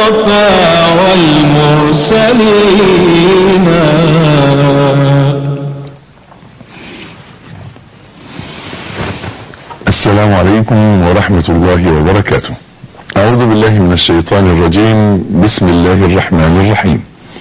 المصطفى والمرسلين السلام عليكم ورحمة الله وبركاته أعوذ بالله من الشيطان الرجيم بسم الله الرحمن الرحيم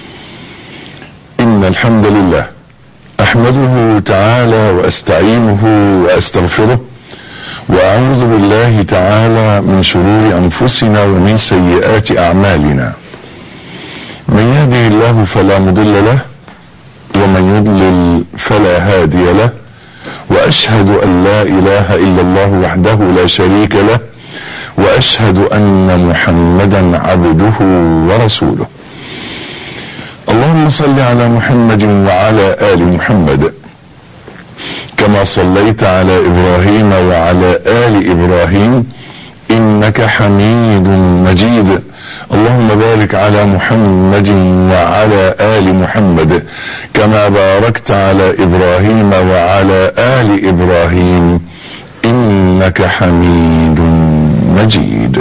إن الحمد لله أحمده تعالى وأستعينه وأستغفره وأعوذ بالله تعالى من شرور أنفسنا ومن سيئات أعمالنا من يهده الله فلا مضل له ومن يضلل فلا هادي له واشهد ان لا اله الا الله وحده لا شريك له واشهد ان محمدا عبده ورسوله اللهم صل على محمد وعلى ال محمد كما صليت على ابراهيم وعلى ال ابراهيم انك حميد مجيد اللهم بارك على محمد وعلى ال محمد كما باركت على ابراهيم وعلى ال ابراهيم انك حميد مجيد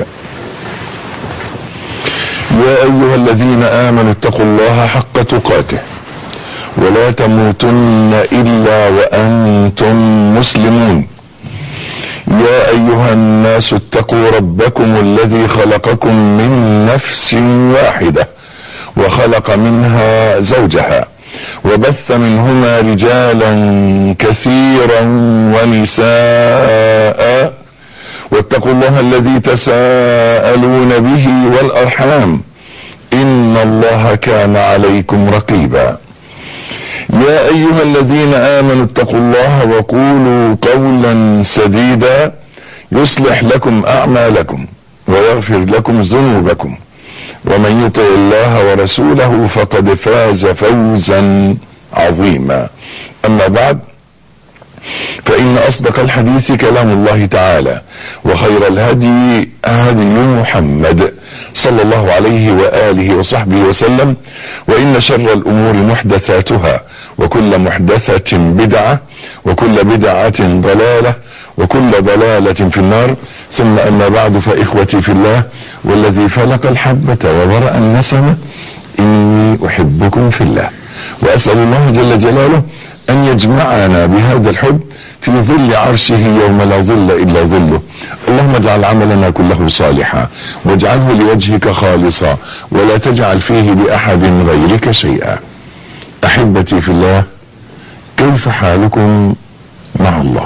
يا ايها الذين امنوا اتقوا الله حق تقاته ولا تموتن الا وانتم مسلمون يا ايها الناس اتقوا ربكم الذي خلقكم من نفس واحده وخلق منها زوجها وبث منهما رجالا كثيرا ونساء واتقوا الله الذي تساءلون به والارحام ان الله كان عليكم رقيبا يا ايها الذين امنوا اتقوا الله وقولوا قولا سديدا يصلح لكم اعمالكم ويغفر لكم ذنوبكم ومن يطع الله ورسوله فقد فاز فوزا عظيما اما بعد فان اصدق الحديث كلام الله تعالى وخير الهدي هدي محمد صلى الله عليه واله وصحبه وسلم وان شر الامور محدثاتها وكل محدثة بدعة وكل بدعة ضلالة وكل ضلالة في النار ثم اما بعد فاخوتي في الله والذي فلق الحبة وبرأ النسمة اني احبكم في الله واسأل الله جل جلاله ان يجمعنا بهذا الحب في ظل عرشه يوم لا ظل الا ظله اللهم اجعل عملنا كله صالحا واجعله لوجهك خالصا ولا تجعل فيه لاحد غيرك شيئا احبتي في الله كيف حالكم مع الله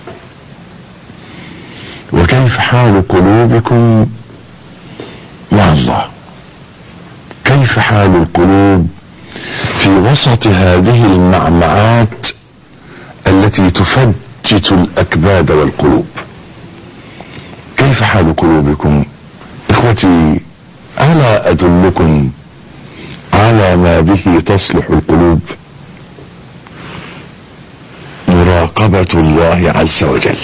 وكيف حال قلوبكم مع الله كيف حال القلوب في وسط هذه المعمعات التي تفتت الاكباد والقلوب كيف حال قلوبكم اخوتي الا ادلكم على ما به تصلح القلوب مراقبة الله عز وجل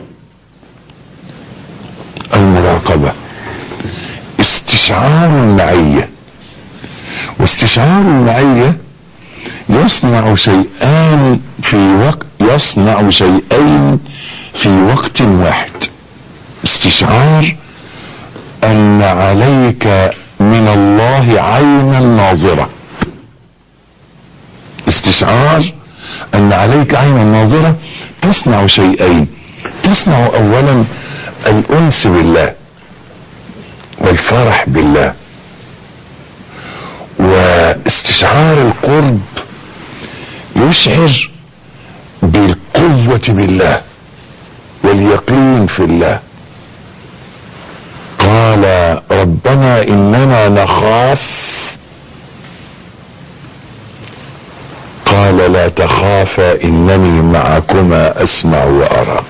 المراقبة استشعار المعية واستشعار المعية يصنع شيئان في وقت يصنع شيئين في وقت واحد استشعار ان عليك من الله عينا ناظرة استشعار ان عليك عينا ناظرة تصنع شيئين تصنع اولا الانس بالله والفرح بالله واستشعار القرب يشعر بالقوة بالله واليقين في الله قال ربنا اننا نخاف قال لا تخافا انني معكما اسمع وارى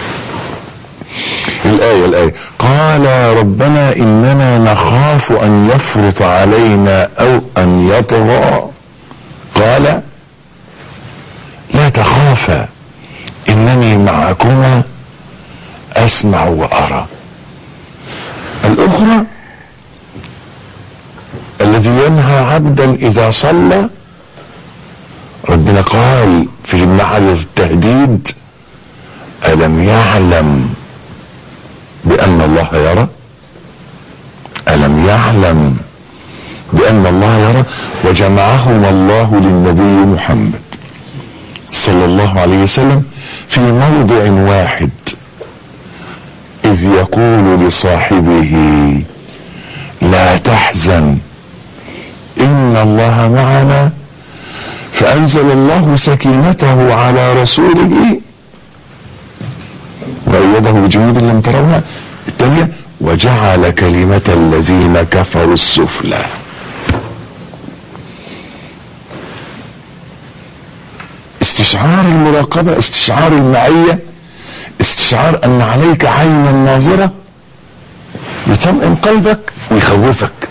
الآية الآية قال ربنا إننا نخاف أن يفرط علينا أو أن يطغى قال لا تخافا إنني معكما أسمع وأرى الأخرى الذي ينهى عبدا إذا صلى ربنا قال في معرض التهديد ألم يعلم بأن الله يرى ألم يعلم بأن الله يرى وجمعهما الله للنبي محمد صلى الله عليه وسلم في موضع واحد إذ يقول لصاحبه لا تحزن إن الله معنا فأنزل الله سكينته على رسوله وأيده بجنود لم ترونها الثانية وجعل كلمة الذين كفروا السفلى استشعار المراقبة استشعار المعية استشعار ان عليك عينا ناظرة يطمئن قلبك ويخوفك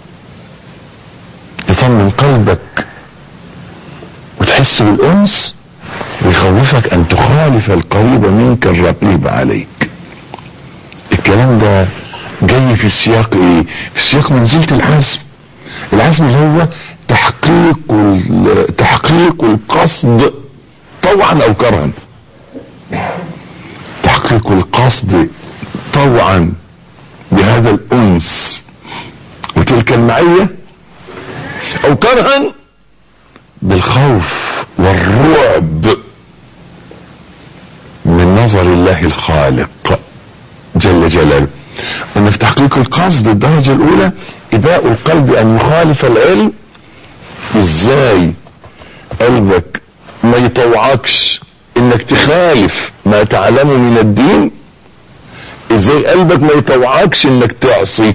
يطمئن قلبك وتحس بالانس ويخوفك ان تخالف القريب منك الرقيب عليك الكلام ده جاي في السياق ايه في سياق منزلة العزم العزم اللي هو تحقيق تحقيق القصد طوعا او كرها تحقيق القصد طوعا بهذا الانس وتلك المعية او كرها بالخوف والرعب من نظر الله الخالق جل جلاله ان في تحقيق القصد الدرجة الاولى اباء القلب ان يخالف العلم ازاي قلبك ما يطوعكش انك تخالف ما تعلمه من الدين ازاي قلبك ما يطوعكش انك تعصي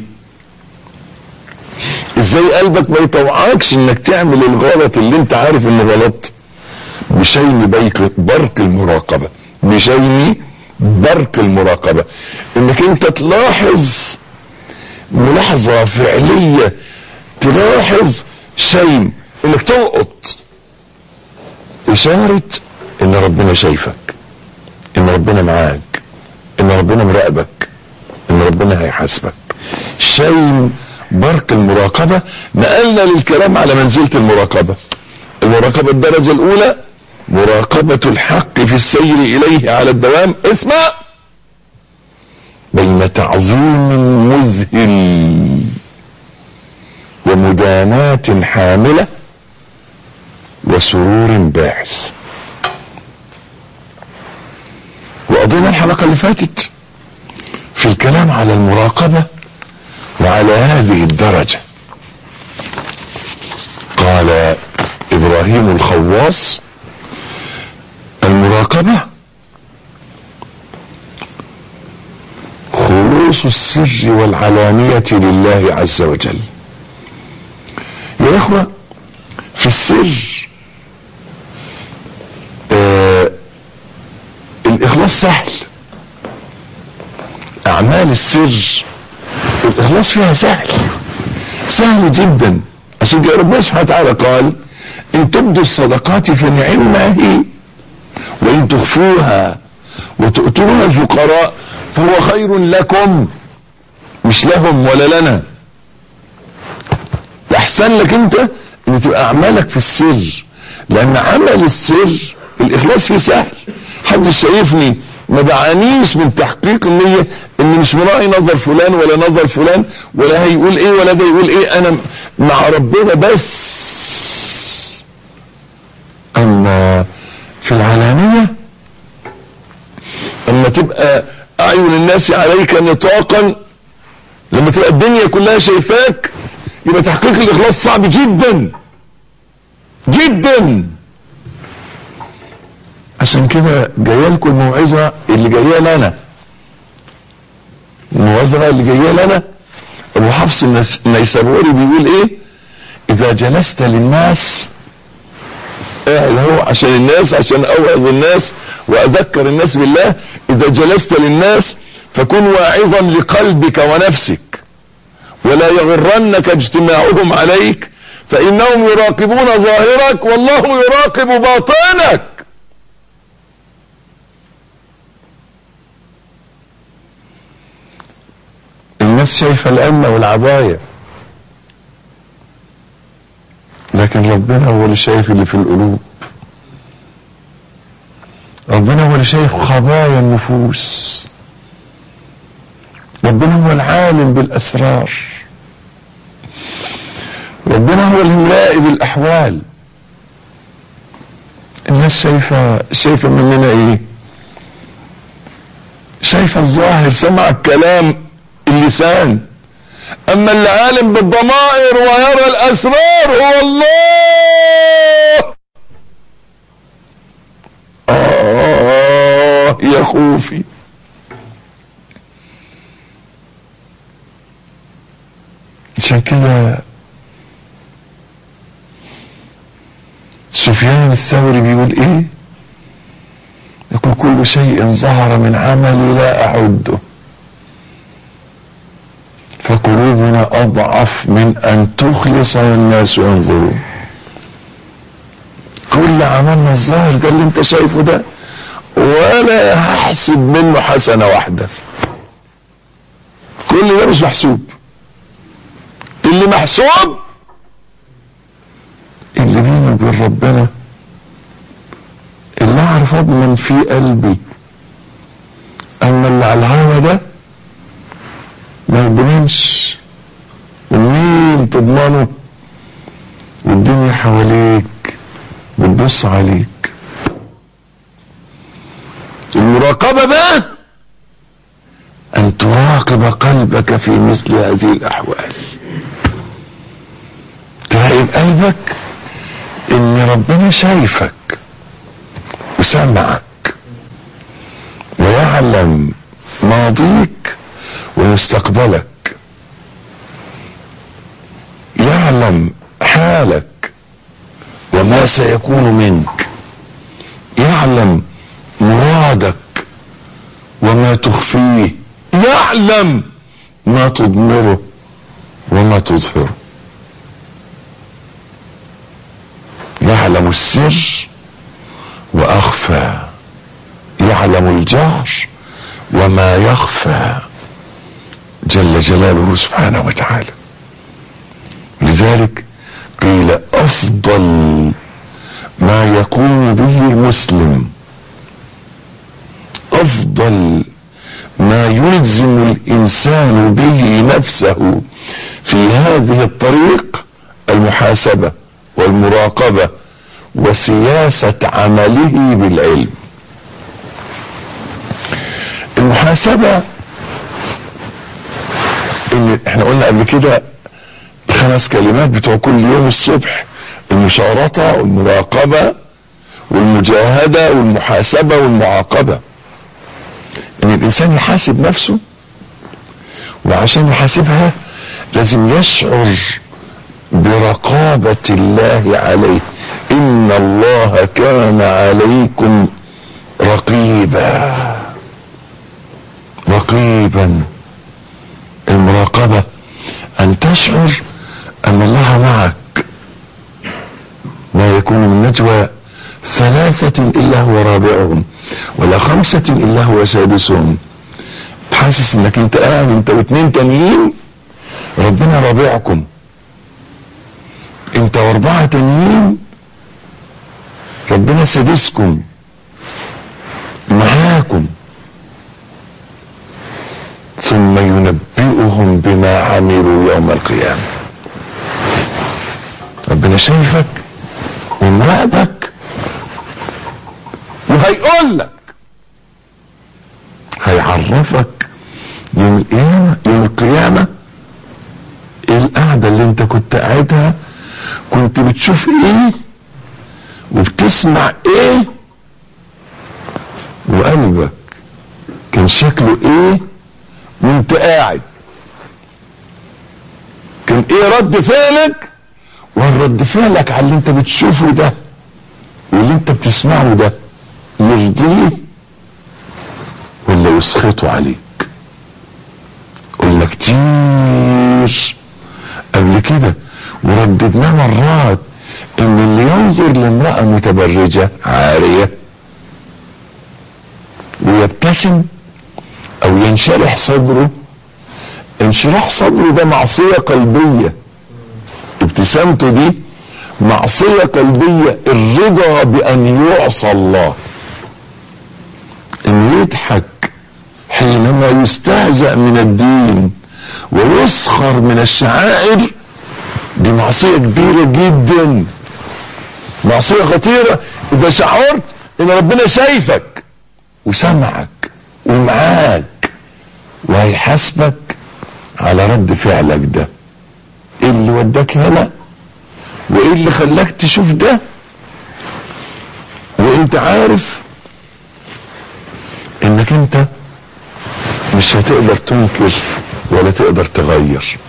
ازاي قلبك ما يطوعكش انك تعمل الغلط اللي انت عارف انه غلط بشين بيك برك المراقبة بشين برك المراقبة انك انت تلاحظ ملاحظة فعلية تلاحظ شيء انك تلقط اشارة ان ربنا شايفك ان ربنا معاك ان ربنا مراقبك ان ربنا هيحاسبك شيء برك المراقبة نقلنا للكلام على منزلة المراقبة المراقبة الدرجة الاولى مراقبة الحق في السير اليه على الدوام اسمع بين تعظيم مذهل ومداناة حاملة وسرور باعث وقضينا الحلقة اللي فاتت في الكلام على المراقبة وعلى هذه الدرجة قال ابراهيم الخواص المراقبة خلوص السر والعلانية لله عز وجل يا اخوة في السر آه الاخلاص سهل اعمال السر الاخلاص فيها سهل سهل جدا عشان كده ربنا سبحانه وتعالى قال ان تبدوا الصدقات فنعما هي وان تخفوها وتؤتوها الفقراء فهو خير لكم مش لهم ولا لنا الاحسن لك انت ان تبقى اعمالك في السر لان عمل السر الاخلاص فيه سهل حد شايفني ما بعانيش من تحقيق النية ان مش مراعي نظر فلان ولا نظر فلان ولا هيقول ايه ولا ده يقول ايه انا مع ربنا بس اما في العلانية اما تبقى اعين الناس عليك نطاقا لما تبقى الدنيا كلها شايفاك يبقى تحقيق الاخلاص صعب جدا جدا عشان كده جايه لكم الموعظه اللي جايه لنا الموعظه بقى اللي جايه لنا ابو حفص النيسابوري بيقول ايه اذا جلست للناس قاعد هو عشان الناس عشان اوعظ الناس واذكر الناس بالله اذا جلست للناس فكن واعظا لقلبك ونفسك ولا يغرنك اجتماعهم عليك فانهم يراقبون ظاهرك والله يراقب باطنك الناس شايفة الأمة والعباية لكن ربنا هو اللي شايف اللي في القلوب ربنا هو اللي شايف خبايا النفوس ربنا هو العالم بالأسرار ربنا هو اللي مراقب الاحوال الناس شايفة شايفة مننا ايه شايفة الظاهر سمع الكلام اللسان اما اللي عالم بالضمائر ويرى الاسرار هو الله آه يا خوفي عشان كده سفيان الثوري بيقول ايه يقول كل شيء ظهر من عملي لا اعده فقلوبنا اضعف من ان تخلص والناس ينظرون كل عملنا الظاهر ده اللي انت شايفه ده ولا هحسب منه حسنة واحدة كل ده مش محسوب اللي محسوب اللي بيني وبين ربنا اللي اعرف اضمن في قلبي اما اللي على الهوا ده ما يضمنش ومين تضمنه والدنيا حواليك بتبص عليك المراقبة بقى ان تراقب قلبك في مثل هذه الاحوال تراقب قلبك ان ربنا شايفك وسمعك ويعلم ماضيك ومستقبلك يعلم حالك وما سيكون منك يعلم مرادك وما تخفيه يعلم ما تضمره وما تظهره يعلم السر واخفى يعلم الجهر وما يخفى جل جلاله سبحانه وتعالى لذلك قيل افضل ما يكون به المسلم افضل ما يلزم الانسان به نفسه في هذه الطريق المحاسبه والمراقبه وسياسه عمله بالعلم المحاسبه ان احنا قلنا قبل كده الخمس كلمات بتوع كل يوم الصبح المشارطه والمراقبه والمجاهده والمحاسبه والمعاقبه ان الانسان يحاسب نفسه وعشان يحاسبها لازم يشعر برقابة الله عليه ان الله كان عليكم رقيبا رقيبا المراقبة ان تشعر ان الله معك ما يكون من نجوى ثلاثة الا هو رابعهم ولا خمسة الا هو سادسهم حاسس انك انت قاعد انت واتنين تانيين ربنا رابعكم انت واربعة تانيين ربنا سادسكم معاكم ثم ينبئهم بما عملوا يوم القيامة ربنا شايفك ومراقبك وهيقول لك هيعرفك يوم القيامة يوم القيامة ايه القعدة اللي انت كنت قاعدها كنت بتشوف ايه وبتسمع ايه وقلبك كان شكله ايه وانت قاعد كان ايه رد فعلك والرد فعلك على اللي انت بتشوفه ده واللي انت بتسمعه ده يرضيه ولا يسخطه عليك قلنا كتير قبل كده ورددناه مرات ان اللي ينظر لامرأة متبرجة عارية ويبتسم او ينشرح صدره انشراح صدره ده معصية قلبية ابتسامته دي معصية قلبية الرضا بان يعصى الله ان يضحك حينما يستهزأ من الدين ويسخر من الشعائر دي معصية كبيرة جدا معصية خطيرة اذا شعرت ان ربنا شايفك وسمعك ومعاك وهيحاسبك على رد فعلك ده ايه اللي وداك هنا وايه اللي خلاك تشوف ده وانت عارف انك انت مش هتقدر تنكر ولا تقدر تغير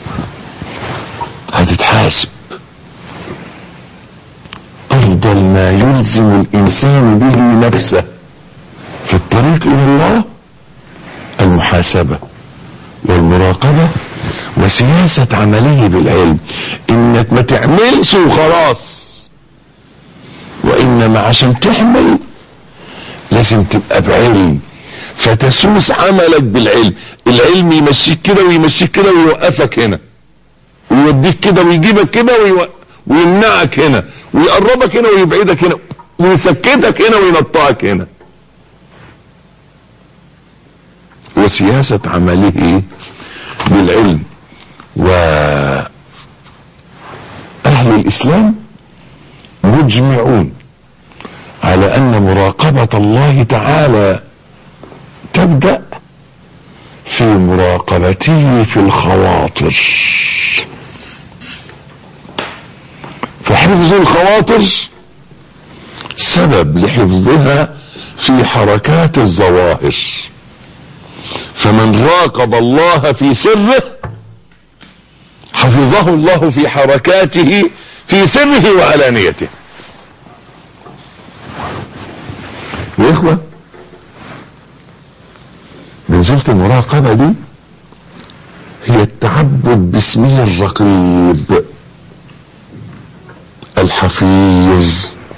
هتتحاسب افضل ما يلزم الانسان به نفسه في الطريق الى الله المحاسبة والمراقبة وسياسة عملية بالعلم انك ما تعملش وخلاص وانما عشان تحمل لازم تبقى بعلم فتسوس عملك بالعلم العلم يمشيك كده ويمشيك كده ويوقفك هنا ويوديك كده ويجيبك كده ويو... ويمنعك هنا ويقربك هنا ويبعدك هنا ويسكتك هنا وينطعك هنا وسياسة عمله بالعلم وأهل الإسلام مجمعون على أن مراقبة الله تعالى تبدأ في مراقبته في الخواطر فحفظ الخواطر سبب لحفظها في حركات الظواهر فمن راقب الله في سره حفظه الله في حركاته في سره وعلانيته يا اخوة منزلة المراقبة دي هي التعبد باسمه الرقيب الحفيظ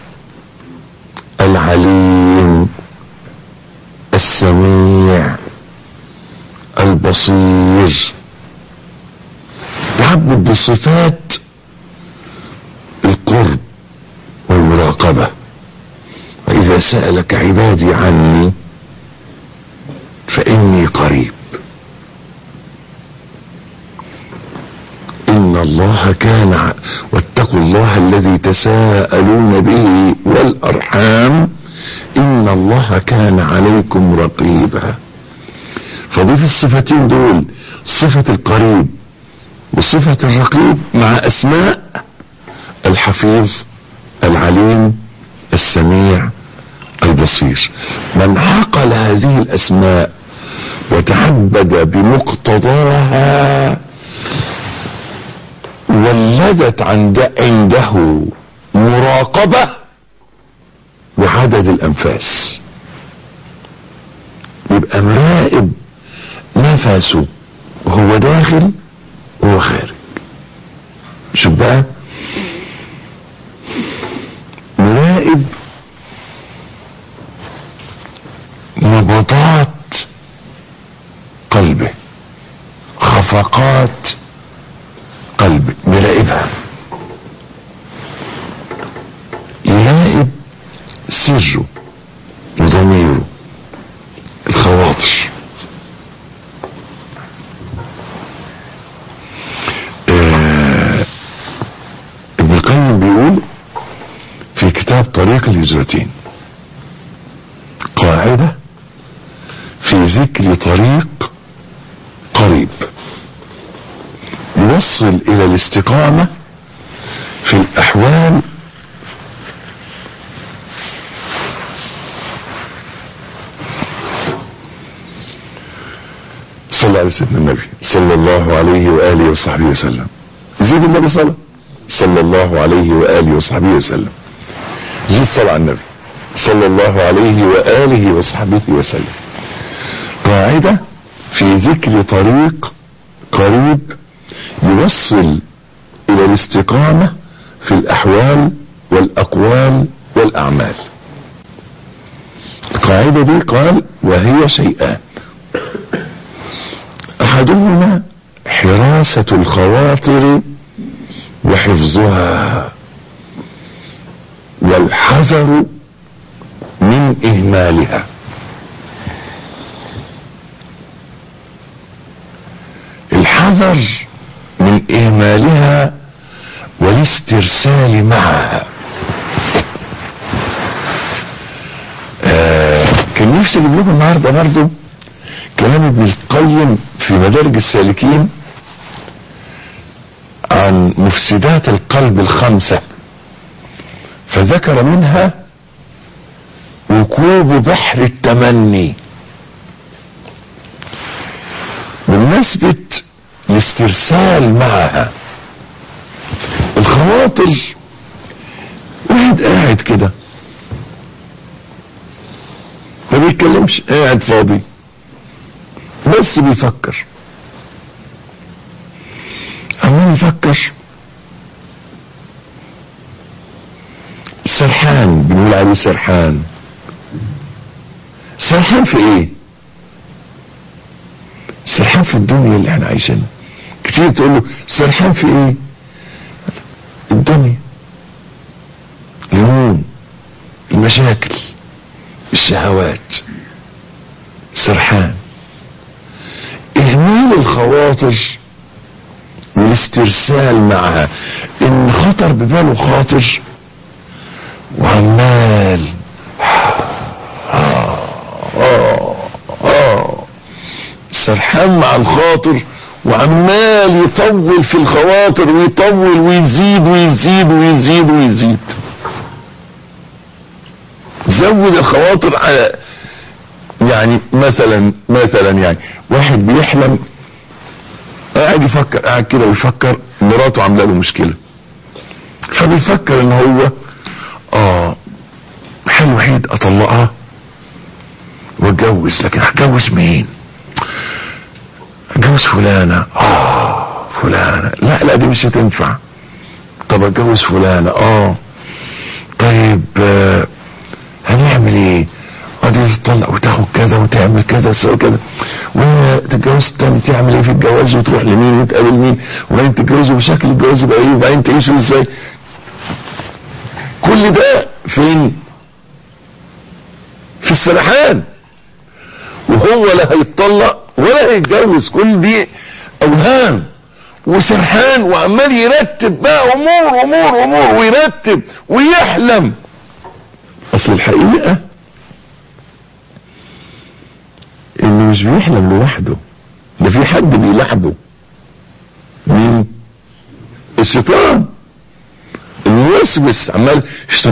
العليم السميع البصير تعبد بصفات القرب والمراقبة وإذا سألك عبادي عني فإني قريب إن الله كان ع- واتقوا الله الذي تساءلون به والأرحام إن الله كان عليكم رقيبا فضيف الصفتين دول صفة القريب وصفة الرقيب مع أسماء الحفيظ العليم السميع البصير من عقل هذه الأسماء وتعبد بمقتضاها ولدت عند عنده مراقبة بعدد الأنفاس يبقى مراقب نفسه وهو داخل وهو خارج شوف بقى مراقب نبضات قلبه خفقات قلبه مراقبها يراقب سره وضميره الخواطر آه، ابن القيم بيقول في كتاب طريق الهجرتين قاعدة في ذكر طريق قريب يوصل الى الاستقامة في الاحوال صلى على سيدنا النبي صلى الله عليه وآله وصحبه وسلم زيد النبي صلى صلى الله عليه وآله وصحبه وسلم زيد صلى على النبي صلى الله عليه وآله وصحبه وسلم قاعدة في ذكر طريق قريب يوصل إلى الاستقامة في الأحوال والأقوال والأعمال القاعدة دي قال وهي شيئان احدهما حراسة الخواطر وحفظها والحذر من اهمالها الحذر من اهمالها والاسترسال معها آه كان نفسي اجيب لكم النهارده برضه كلام ابن القيم في مدارج السالكين عن مفسدات القلب الخمسه فذكر منها ركوب بحر التمني بمناسبة الاسترسال معها الخواطر واحد قاعد كده ما بيتكلمش قاعد فاضي بس بيفكر عمال يفكر سرحان بنقول عليه سرحان سرحان في ايه سرحان في الدنيا اللي احنا عايشينها كتير تقول له سرحان في ايه الدنيا الهموم المشاكل الشهوات سرحان اهمال الخواطر والاسترسال معها ان خطر بباله خاطر وعمال سرحان مع الخاطر وعمال يطول في الخواطر ويطول ويزيد ويزيد ويزيد ويزيد زود الخواطر على يعني مثلا مثلا يعني واحد بيحلم قاعد يفكر قاعد كده ويفكر مراته عامله له مشكله فبيفكر ان هو اه حل وحيد اطلقها واتجوز لكن هتجوز مين اتجوز فلانة اه فلانة لا لا دي مش هتنفع طب اتجوز فلانة اه طيب آه هنعمل ايه دي تطلق وتاخد كذا وتعمل كذا وتسوي كذا وتتجوز تاني تعمل ايه في الجواز وتروح لمين وتقابل مين وبعدين تتجوزوا بشكل الجواز يبقى ايه وبعدين تعيشوا ازاي كل ده فين في السرحان وهو لا هيتطلق ولا هيتجوز كل دي اوهام وسرحان وعمال يرتب بقى امور امور امور ويرتب ويحلم اصل الحقيقه انه مش بيحلم لوحده ده في حد بيلعبه مين الشيطان الموسوس عمال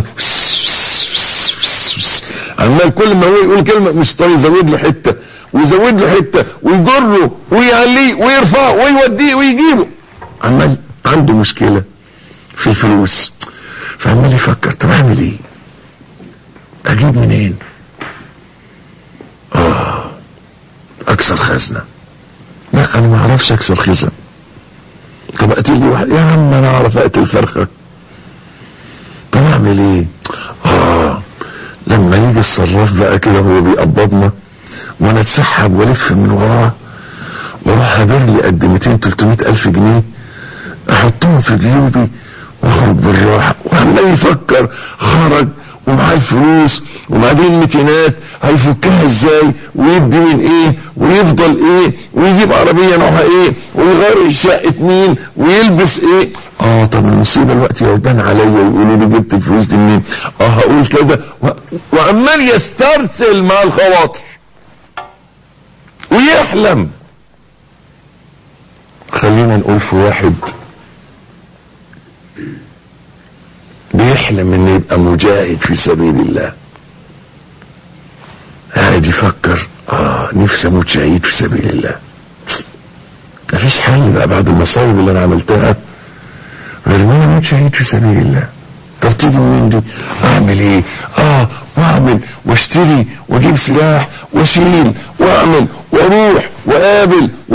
عمال كل ما هو يقول كلمة الشيطان يزود له حتة ويزود له حتة ويجره ويعليه ويرفعه ويوديه ويجيبه عمال عنده مشكلة في الفلوس فعمال يفكر طب اعمل ايه اجيب منين اه اكسر خزنة لا انا ما اعرفش اكسر خزن طب اقتل لي واحد يا عم انا اعرف اقتل فرخة طب اعمل ايه اه لما يجي الصراف بقى كده هو بيقبضنا وانا اتسحب والف من وراه واروح هبر لي قد 200 300 الف جنيه احطهم في جيوبي واخرج بالراحه وعمال يفكر خرج ومعاه الفلوس وبعدين المتينات هيفكها ازاي ويدي من ايه ويفضل ايه ويجيب عربيه نوعها ايه ويغير شقه مين ويلبس ايه اه طب المصيبه الوقت يبان عليا يقولوا لي جبت الفلوس دي منين اه هقول كده و... وعمال يسترسل مع الخواطر ويحلم خلينا نقول في واحد بيحلم انه يبقى مجاهد في سبيل الله قاعد يفكر اه نفسي اموت شهيد في سبيل الله مفيش حل بقى بعد المصايب اللي انا عملتها غير ان انا اموت شهيد في سبيل الله طب تيجي منين دي اعمل ايه اه واعمل واشتري واجيب سلاح واشيل واعمل واروح واقابل و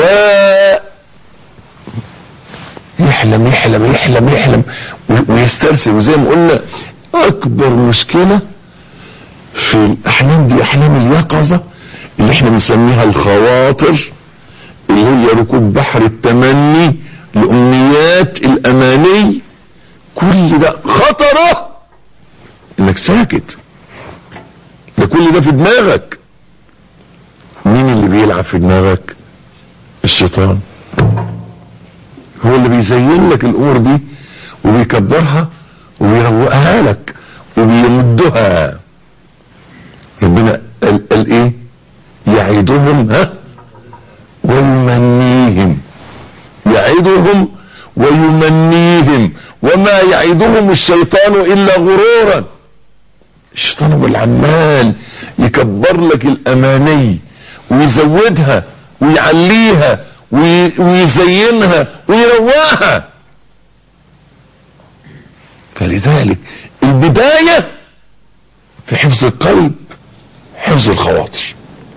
يحلم يحلم يحلم يحلم ويسترسل وزي ما قلنا اكبر مشكلة في الاحلام دي احلام اليقظة اللي احنا بنسميها الخواطر اللي هي ركوب بحر التمني الامنيات الاماني كل ده خطره انك ساكت ده كل ده في دماغك مين اللي بيلعب في دماغك الشيطان هو اللي بيزين لك الامور دي وبيكبرها وبيروقها لك وبيمدها ربنا قال, قال ايه يعدهم ها ويمنيهم يعدهم ويمنيهم وما يعدهم الشيطان الا غرورا الشيطان هو العمال يكبر لك الاماني ويزودها ويعليها ويزينها ويروقها فلذلك البداية في حفظ القلب حفظ الخواطر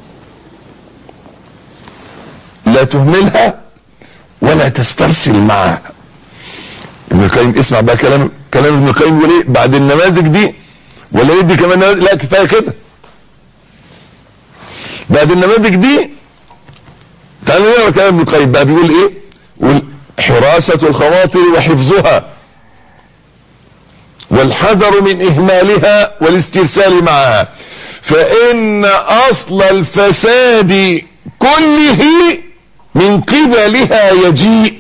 لا تهملها ولا تسترسل معها ابن القيم اسمع بقى كلام كلام ابن القيم يقول ايه بعد النماذج دي ولا يدي كمان نماذج لا كفايه كده بعد النماذج دي تعالوا نقرا كلام ابن القيم بقى بيقول ايه يقول حراسة الخواطر وحفظها والحذر من اهمالها والاسترسال معها فان اصل الفساد كله من قبلها يجيء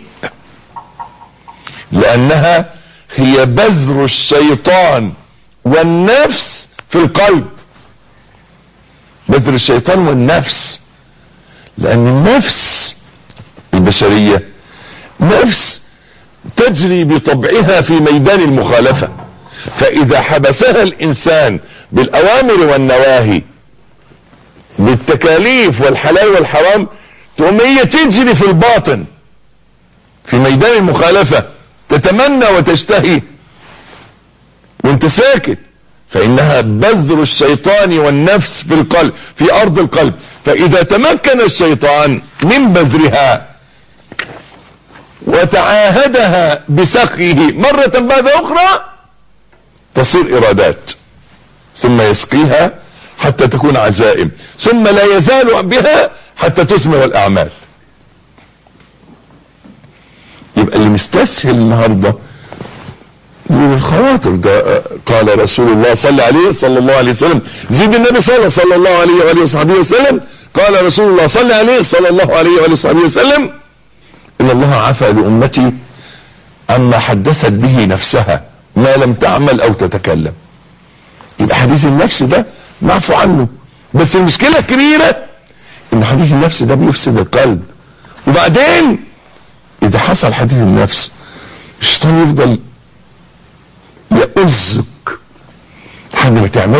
لانها هي بذر الشيطان والنفس في القلب بذر الشيطان والنفس لان النفس البشرية نفس تجري بطبعها في ميدان المخالفة فاذا حبسها الانسان بالاوامر والنواهي بالتكاليف والحلال والحرام تقوم هي تجري في الباطن في ميدان المخالفة تتمنى وتشتهي وانت ساكت فانها بذر الشيطان والنفس في القلب في ارض القلب فاذا تمكن الشيطان من بذرها وتعاهدها بسقيه مرة بعد اخرى تصير ارادات ثم يسقيها حتى تكون عزائم ثم لا يزال بها حتى تثمر الاعمال يبقى اللي مستسهل النهارده الخواطر ده قال رسول الله صلى عليه صلى الله عليه وسلم زيد النبي صلى صلى الله عليه وآله وصحبه وسلم قال رسول الله صلى عليه صلى الله عليه وآله وصحبه وسلم إن الله عفى لأمتي عما حدثت به نفسها ما لم تعمل أو تتكلم يبقى حديث النفس ده معفو عنه بس المشكلة الكبيرة ان حديث النفس ده بيفسد القلب وبعدين اذا حصل حديث النفس الشيطان يفضل يؤذك لحد ما تعمل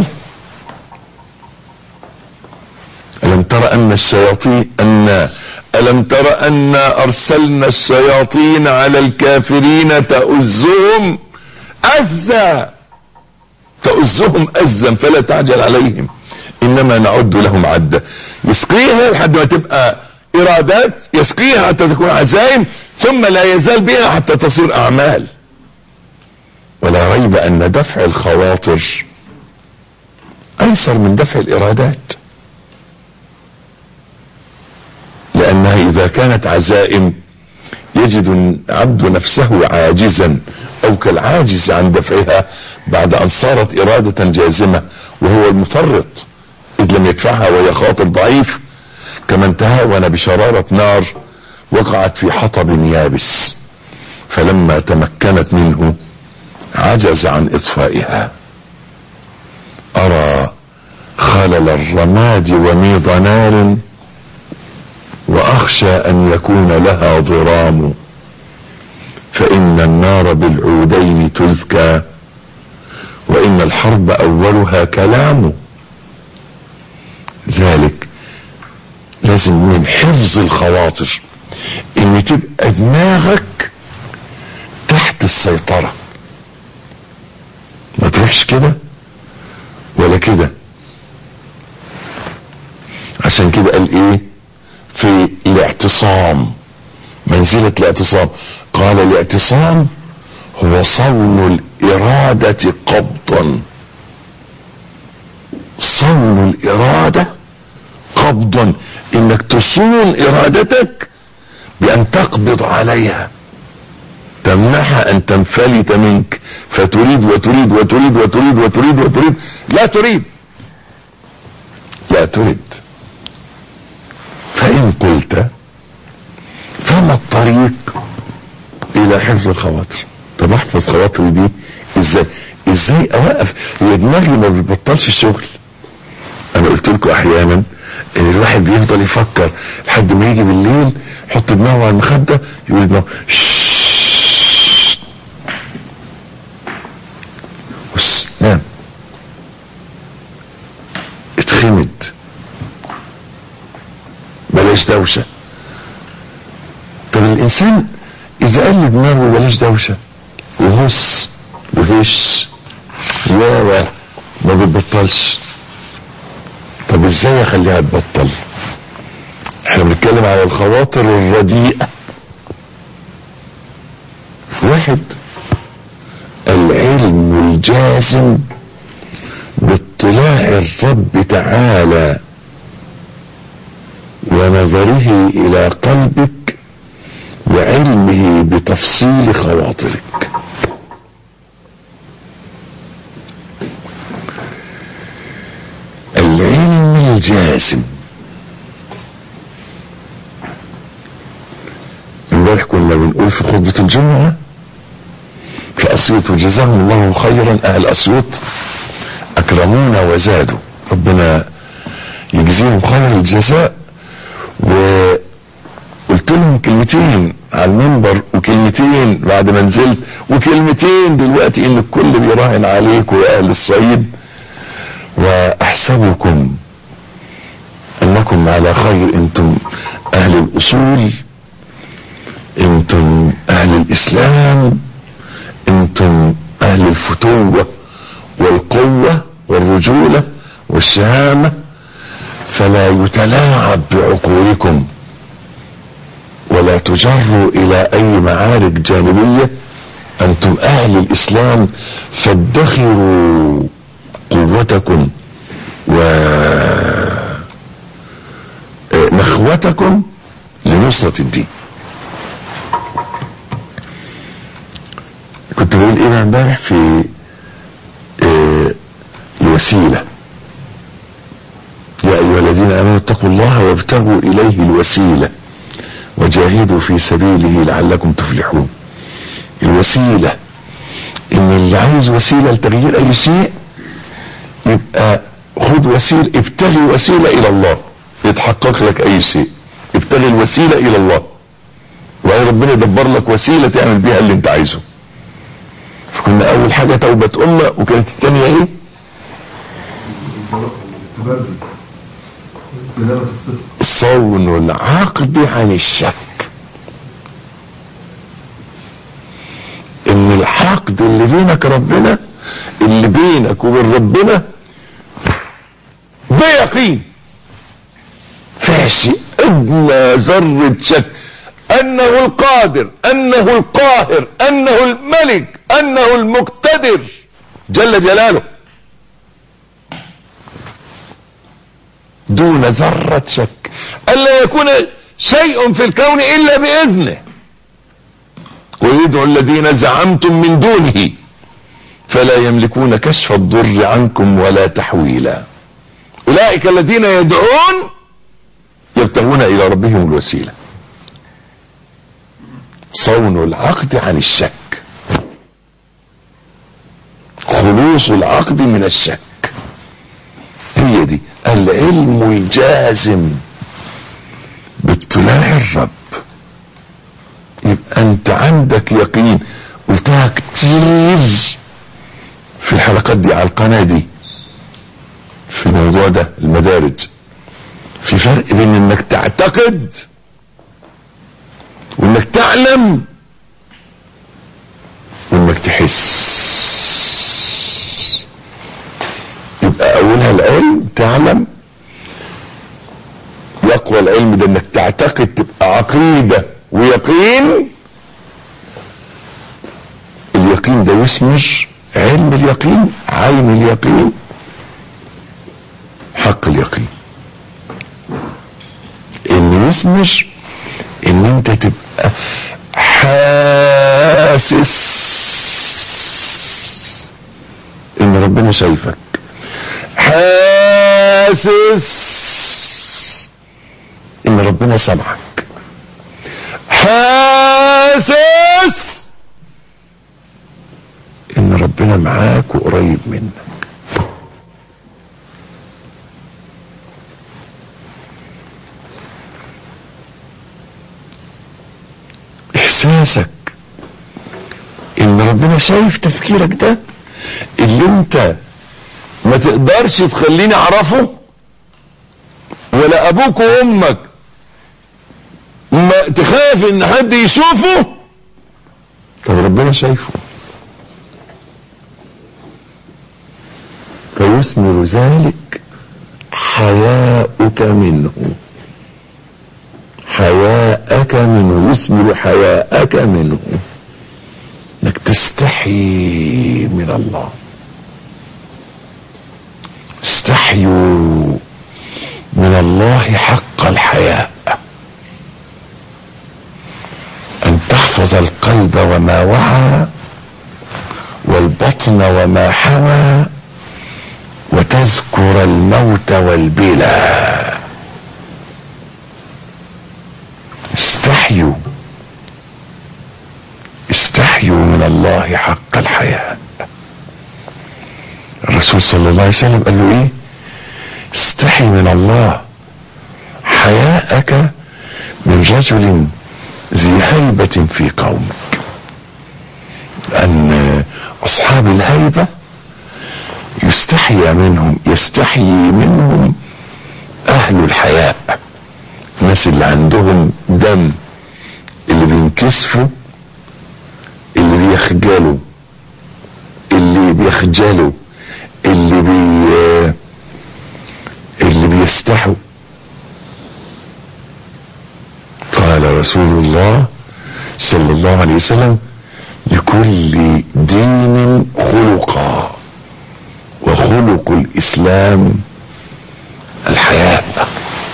ألم تر أن الشياطين أن ألم تر أن أرسلنا الشياطين على الكافرين تؤزهم أزا تؤزهم أزا فلا تعجل عليهم إنما نعد لهم عدة يسقيها لحد ما تبقى إرادات يسقيها حتى تكون عزائم ثم لا يزال بها حتى تصير أعمال ولا ريب ان دفع الخواطر ايسر من دفع الارادات لانها اذا كانت عزائم يجد العبد نفسه عاجزا او كالعاجز عن دفعها بعد ان صارت ارادة جازمة وهو المفرط اذ لم يدفعها وهي خاطر ضعيف كمن تهاون بشرارة نار وقعت في حطب يابس فلما تمكنت منه عجز عن اطفائها ارى خلل الرماد وميض نار واخشى ان يكون لها ضرام فان النار بالعودين تزكى وان الحرب اولها كلام ذلك لازم من حفظ الخواطر ان تبقى دماغك تحت السيطره ما تروحش كده ولا كده عشان كده قال ايه في الاعتصام منزلة الاعتصام قال الاعتصام هو صون الارادة قبضا صون الارادة قبضا انك تصون ارادتك بان تقبض عليها تمنعها ان تنفلت منك فتريد وتريد وتريد وتريد وتريد وتريد لا تريد لا تريد فان قلت فما الطريق الى حفظ الخواطر طب احفظ خواطري دي ازاي ازاي اوقف ودماغي ما بيبطلش الشغل انا قلت لكم احيانا ان الواحد بيفضل يفكر لحد ما يجي بالليل يحط دماغه على المخده يقول دماغه ششش. بس نام اتخمد بلاش دوشه طب الانسان اذا قال لدماغه بلاش دوشه وهس وهش لا لا ما بتبطلش طب ازاي اخليها تبطل احنا بنتكلم على الخواطر الرديئة واحد العلم الجازم باطلاع الرب تعالى ونظره الى قلبك وعلمه بتفصيل خواطرك العلم الجازم امبارح كنا بنقول في خطبة الجمعة في اسيوط وجزاهم الله خيرا اهل اسيوط اكرمونا وزادوا ربنا يجزيهم خير الجزاء وقلت لهم كلمتين على المنبر وكلمتين بعد ما نزلت وكلمتين دلوقتي ان الكل بيراهن عليكم يا اهل الصعيد واحسبكم انكم على خير انتم اهل الاصول انتم اهل الاسلام انتم اهل الفتوة والقوة والرجولة والشهامة فلا يتلاعب بعقولكم ولا تجروا الى اي معارك جانبية انتم اهل الاسلام فادخروا قوتكم ونخوتكم لنصرة الدين كنت بقول ايه امبارح في آه، الوسيلة يا ايها الذين امنوا اتقوا الله وابتغوا اليه الوسيلة وجاهدوا في سبيله لعلكم تفلحون الوسيلة ان اللي عايز وسيلة لتغيير اي شيء يبقى خد وسيلة ابتغي وسيلة الى الله يتحقق لك اي شيء ابتغي الوسيلة الى الله وبعدين ربنا يدبر لك وسيلة تعمل بيها اللي انت عايزه فكنا اول حاجة توبة امة وكانت الثانية ايه صون العقد عن الشك ان الحقد اللي بينك ربنا اللي بينك وبين ربنا بيقين فيش ادنى ذرة شك انه القادر انه القاهر انه الملك انه المقتدر جل جلاله دون ذرة شك ألا يكون شيء في الكون إلا بإذنه ويدعو الذين زعمتم من دونه فلا يملكون كشف الضر عنكم ولا تحويلا أولئك الذين يدعون يبتغون إلى ربهم الوسيلة صون العقد عن الشك خلوص العقد من الشك هي دي العلم الجازم باطلاع الرب يبقى انت عندك يقين قلتها كتير في الحلقات دي على القناة دي في الموضوع ده المدارج في فرق بين انك تعتقد وانك تعلم وانك تحس يبقى اولها العلم تعلم يقوى العلم ده انك تعتقد تبقى عقيدة ويقين اليقين ده يسمج علم اليقين عين اليقين حق اليقين ان يسمج ان انت تبقى حاسس ان ربنا شايفك حاسس ان ربنا سمعك حاسس ربنا معاك وقريب منك احساسك ان ربنا شايف تفكيرك ده اللي انت ما تقدرش تخليني اعرفه ولا ابوك وامك ما تخاف ان حد يشوفه طب ربنا شايفه فيثمر ذلك حياؤك منه حياءك منه يثمر حياءك منه انك تستحي من الله استحيوا من الله حق الحياء ان تحفظ القلب وما وعى والبطن وما حوى وتذكر الموت والبلا استحيوا استحيوا من الله حق الحياء الرسول صلى الله عليه وسلم قال له ايه استحي من الله حياءك من رجل ذي هيبة في قومك لأن أصحاب الهيبة يستحيا منهم يستحيي منهم أهل الحياء الناس اللي عندهم دم اللي بينكسفوا اللي بيخجلوا اللي بيخجلوا اللي بي اللي بيستحوا قال رسول الله صلى الله عليه وسلم لكل دين خلقا وخلق الاسلام الحياء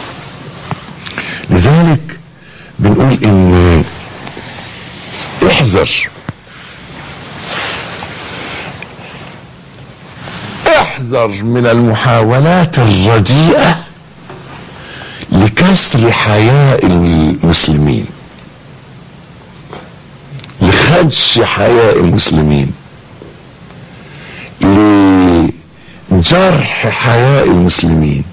لذلك بنقول ان احذر احذر من المحاولات الرديئة لكسر حياء المسلمين لخدش حياء المسلمين لجرح حياء المسلمين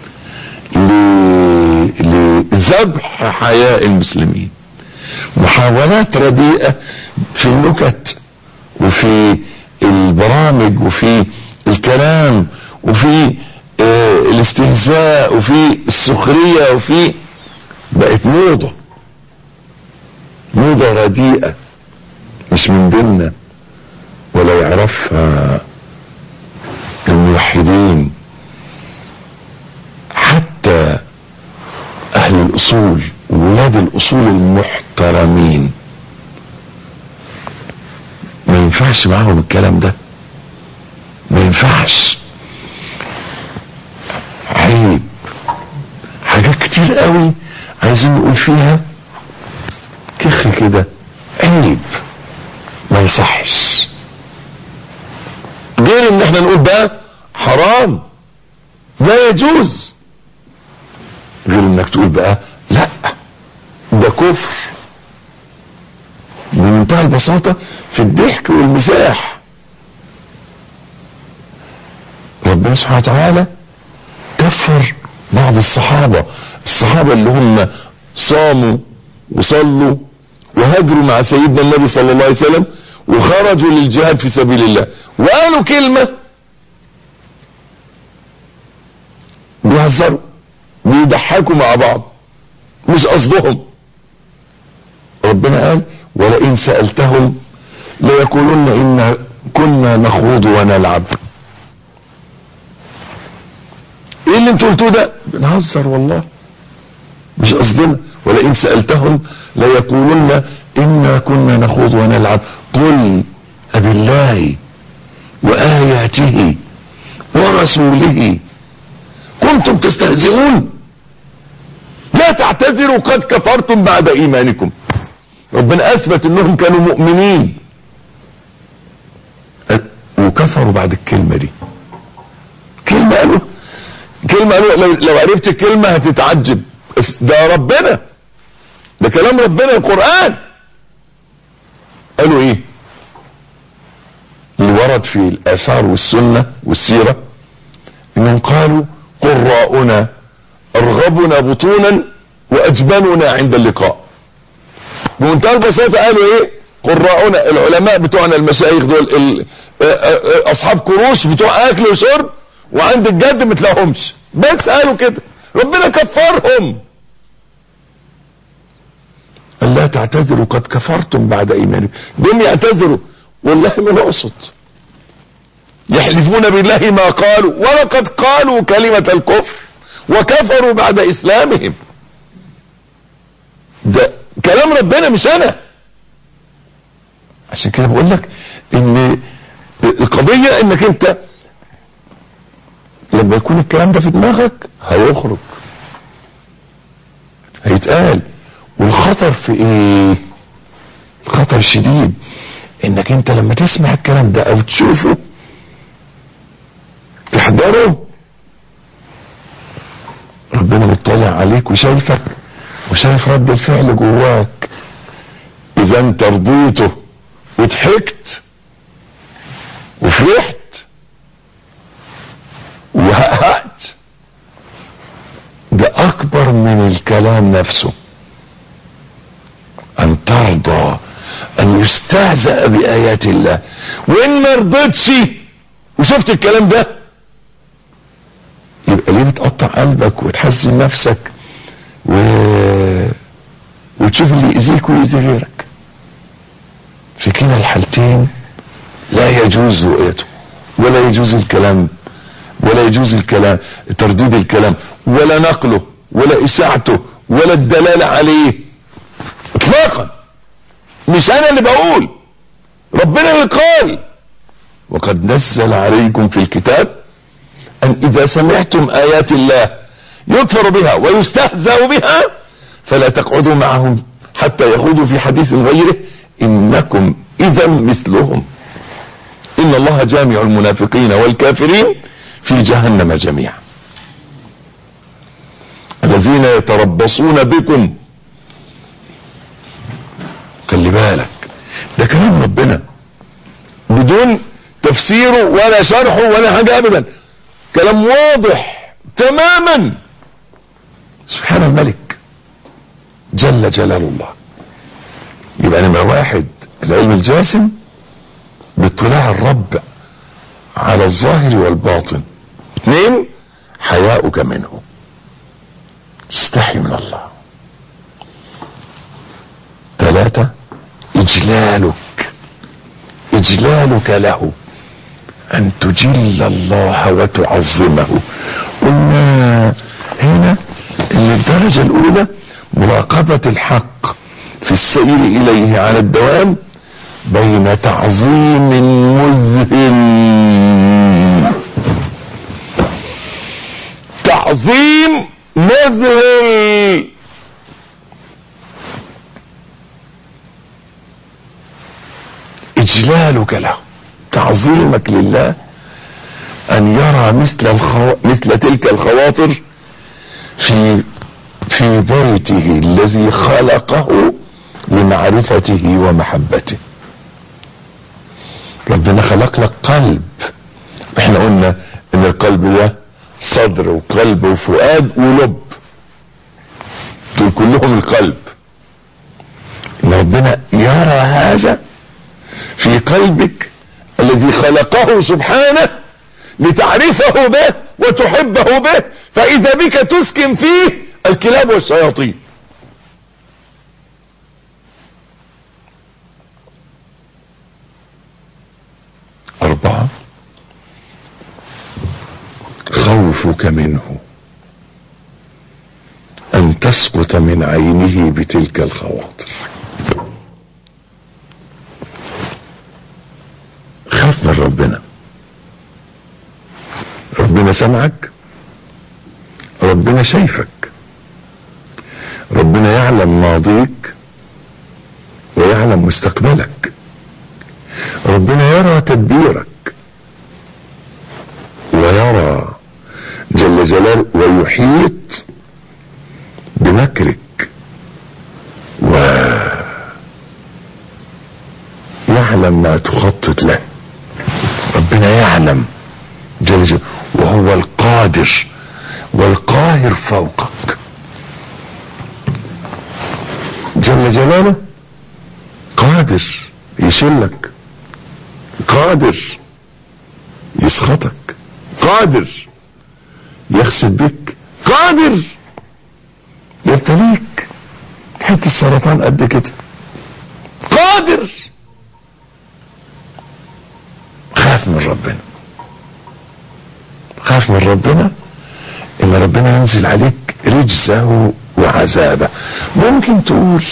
لذبح حياء المسلمين محاولات رديئة في النكت وفي البرامج وفي الكلام وفي آه الاستهزاء وفي السخرية وفي بقت موضة موضة رديئة مش من ديننا ولا يعرفها الموحدين حتى اهل الاصول ولاد الاصول المحترمين ما ينفعش معاهم الكلام ده ما ينفعش عيب حاجات كتير قوي عايزين نقول فيها كخ كده عيب ما يصحش غير ان احنا نقول بقى حرام لا يجوز غير انك تقول بقى لا ده كفر بمنتهى البساطة في الضحك والمزاح ربنا سبحانه وتعالى كفر بعض الصحابة الصحابة اللي هم صاموا وصلوا وهاجروا مع سيدنا النبي صلى الله عليه وسلم وخرجوا للجهاد في سبيل الله وقالوا كلمة بيهزروا بيضحكوا مع بعض مش قصدهم ربنا قال ولئن سألتهم ليقولن إن كنا نخوض ونلعب ايه اللي انتوا قلتوه ده بنهزر والله مش قصدنا ولئن سألتهم ليقولن إنا كنا نخوض ونلعب قل أبالله وآياته ورسوله كنتم تستهزئون لا تعتذروا قد كفرتم بعد إيمانكم ربنا أثبت أنهم كانوا مؤمنين وكفروا بعد الكلمة دي كلمة قالوا كلمة قالوا لو, لو عرفت الكلمة هتتعجب ده ربنا ده كلام ربنا القرآن قالوا ايه اللي ورا ورد في الاثار والسنة والسيرة انهم قالوا قراؤنا ارغبنا بطونا واجبننا عند اللقاء بمنتهى البساطة قالوا ايه قراؤنا العلماء بتوعنا المشايخ دول ال- آه، آه، آه، اصحاب كروش بتوع اكل وشرب وعند الجد ما تلاقيهمش بس قالوا كده ربنا كفرهم قال لا تعتذروا قد كفرتم بعد ايمانكم دول يعتذروا والله ما نقصد يحلفون بالله ما قالوا ولقد قالوا كلمة الكفر وكفروا بعد اسلامهم ده كلام ربنا مش انا عشان كده بقول لك ان القضية انك انت لما يكون الكلام ده في دماغك هيخرج هيتقال والخطر في ايه الخطر الشديد انك انت لما تسمع الكلام ده او تشوفه تحضره ربنا مطلع عليك وشايفك وشايف رد الفعل جواك اذا انت رضيته وضحكت وفرحت وهقهقت ده اكبر من الكلام نفسه ان ترضى ان يستهزأ بايات الله وان ما رضيتش وشفت الكلام ده يبقى ليه بتقطع قلبك وتحزن نفسك و... وتشوف اللي يأذيك ويأذي غيرك في كلا الحالتين لا يجوز رؤيته ولا يجوز الكلام ولا يجوز الكلام ترديد الكلام ولا نقله ولا اشاعته ولا الدلالة عليه اطلاقا مش انا اللي بقول ربنا اللي قال وقد نزل عليكم في الكتاب ان اذا سمعتم ايات الله يكفر بها ويستهزأ بها فلا تقعدوا معهم حتى يخوضوا في حديث غيره انكم اذا مثلهم ان الله جامع المنافقين والكافرين في جهنم جميعا الذين يتربصون بكم خلي بالك ده كلام ربنا بدون تفسيره ولا شرحه ولا حاجة ابدا كلام واضح تماما سبحان الملك جل جلال الله يبقى نمرة واحد العلم الجاسم باطلاع الرب على الظاهر والباطن اثنين حياؤك منه استحي من الله ثلاثة اجلالك اجلالك له ان تجل الله وتعظمه قلنا هنا ان الدرجة الاولى مراقبة الحق في السير اليه على الدوام بين تعظيم مذهل تعظيم مذهل اجلالك له تعظيمك لله ان يرى مثل الخو... مثل تلك الخواطر في في بيته الذي خلقه لمعرفته ومحبته ربنا خلق لك قلب احنا قلنا ان القلب ده صدر وقلب وفؤاد ولب دول كلهم القلب ان ربنا يرى هذا في قلبك الذي خلقه سبحانه لتعرفه به وتحبه به فاذا بك تسكن فيه الكلاب والشياطين اربعة خوفك منه ان تسقط من عينه بتلك الخواطر خاف من ربنا ربنا سمعك ربنا شايفك ربنا يعلم ماضيك ويعلم مستقبلك ربنا يرى تدبيرك ويرى جل جلاله ويحيط بمكرك ويعلم ما تخطط له ربنا يعلم جل جلاله وهو القادر والقاهر فوقك جل جلاله قادر يشلك قادر يسخطك قادر يخسف بك قادر يبتليك حته السرطان قد كده قادر خاف من ربنا خاف من ربنا ان ربنا ينزل عليك رجزه وعذابه ممكن تقول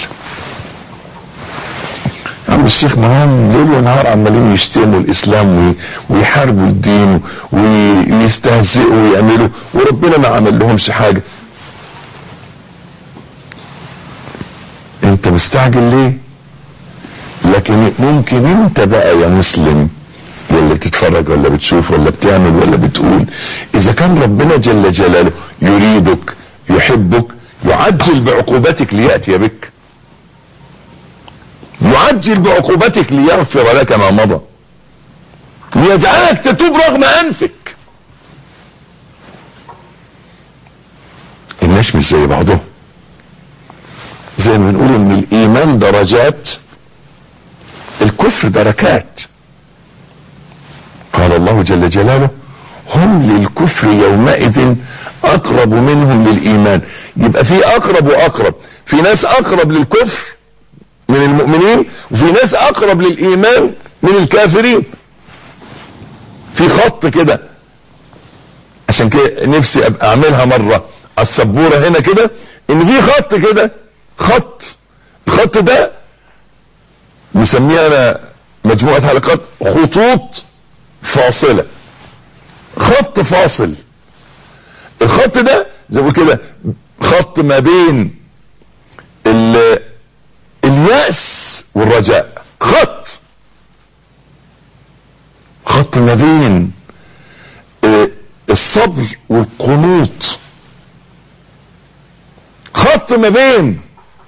عم الشيخ مهان ليل ونهار عمالين يشتموا الاسلام ويحاربوا الدين ويستهزئوا ويعملوا وربنا ما عمل لهمش حاجه انت مستعجل ليه لكن ممكن انت بقى يا مسلم اللي بتتفرج ولا بتشوف ولا بتعمل ولا بتقول اذا كان ربنا جل جلاله يريدك يحبك يعجل بعقوبتك ليأتي بك يعجل بعقوبتك ليغفر لك ما مضى ليجعلك تتوب رغم انفك الناس مش زي بعضهم زي ما بنقول ان الايمان درجات الكفر دركات قال الله جل جلاله هم للكفر يومئذ اقرب منهم للايمان يبقى في اقرب واقرب في ناس اقرب للكفر من المؤمنين وفي ناس اقرب للايمان من الكافرين في خط كده عشان كده نفسي ابقى اعملها مرة على السبورة هنا كده ان في خط كده خط الخط ده مسميها انا مجموعة حلقات خطوط فاصلة خط فاصل الخط ده زي ما كده خط ما بين اليأس والرجاء خط خط ما بين الصبر والقنوط خط ما بين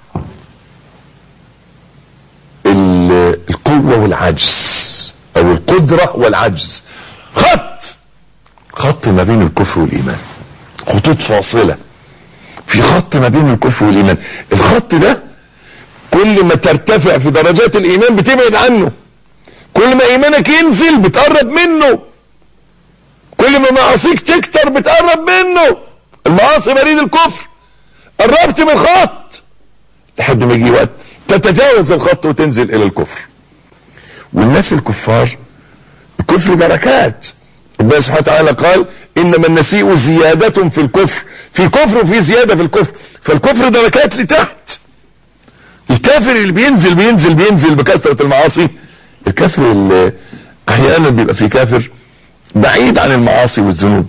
القوة والعجز او القدرة والعجز خط خط ما بين الكفر والايمان خطوط فاصلة في خط ما بين الكفر والايمان الخط ده كل ما ترتفع في درجات الايمان بتبعد عنه كل ما ايمانك ينزل بتقرب منه كل ما معاصيك تكتر بتقرب منه المعاصي بريد الكفر قربت من الخط لحد ما يجي وقت تتجاوز الخط وتنزل الى الكفر والناس الكفار الكفر دركات ربنا سبحانه وتعالى قال انما النسيء زيادة في الكفر في كفر وفي زيادة في الكفر فالكفر دركات لتحت الكافر اللي بينزل بينزل بينزل بكثرة المعاصي الكافر اللي احيانا بيبقى في كافر بعيد عن المعاصي والذنوب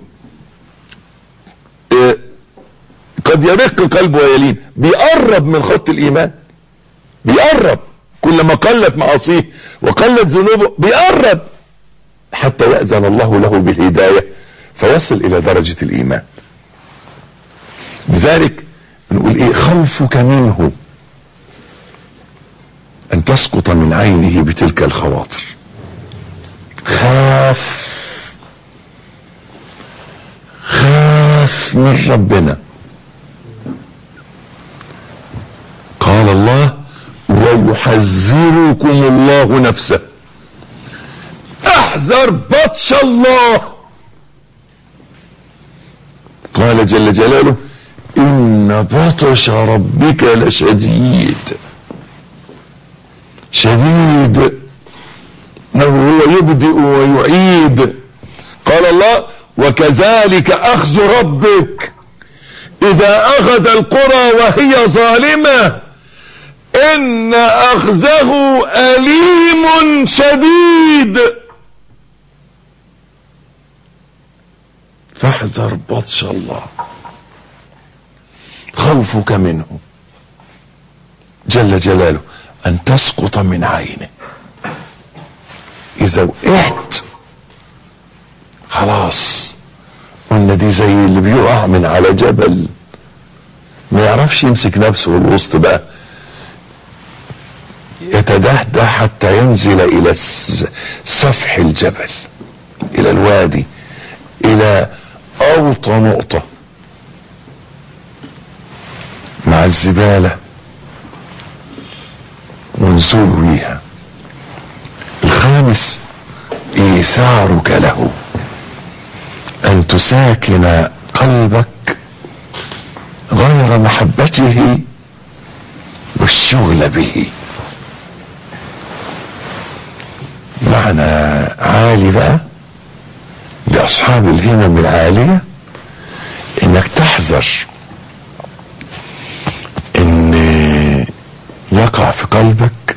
إيه قد يرق قلبه ويلين بيقرب من خط الايمان بيقرب كلما قلت معاصيه وقلت ذنوبه بيقرب حتى يأذن الله له بالهداية فيصل الى درجة الايمان لذلك نقول ايه خوفك منه ان تسقط من عينه بتلك الخواطر خاف خاف من ربنا قال الله ويحذركم الله نفسه احذر بطش الله قال جل جلاله ان بطش ربك لشديد شديد انه هو يبدئ ويعيد قال الله وكذلك اخذ ربك اذا اخذ القرى وهي ظالمة ان اخذه اليم شديد فاحذر بطش الله خوفك منه جل جلاله ان تسقط من عينه اذا وقعت خلاص قلنا دي زي اللي بيقع من على جبل ما يعرفش يمسك نفسه في الوسط بقى يتدهده حتى ينزل الى سفح الجبل الى الوادي الى اوطى نقطة مع الزبالة ونزول بيها الخامس ايثارك له ان تساكن قلبك غير محبته والشغل به معنى عالي بقى لاصحاب الهمم العالية انك تحذر ان يقع في قلبك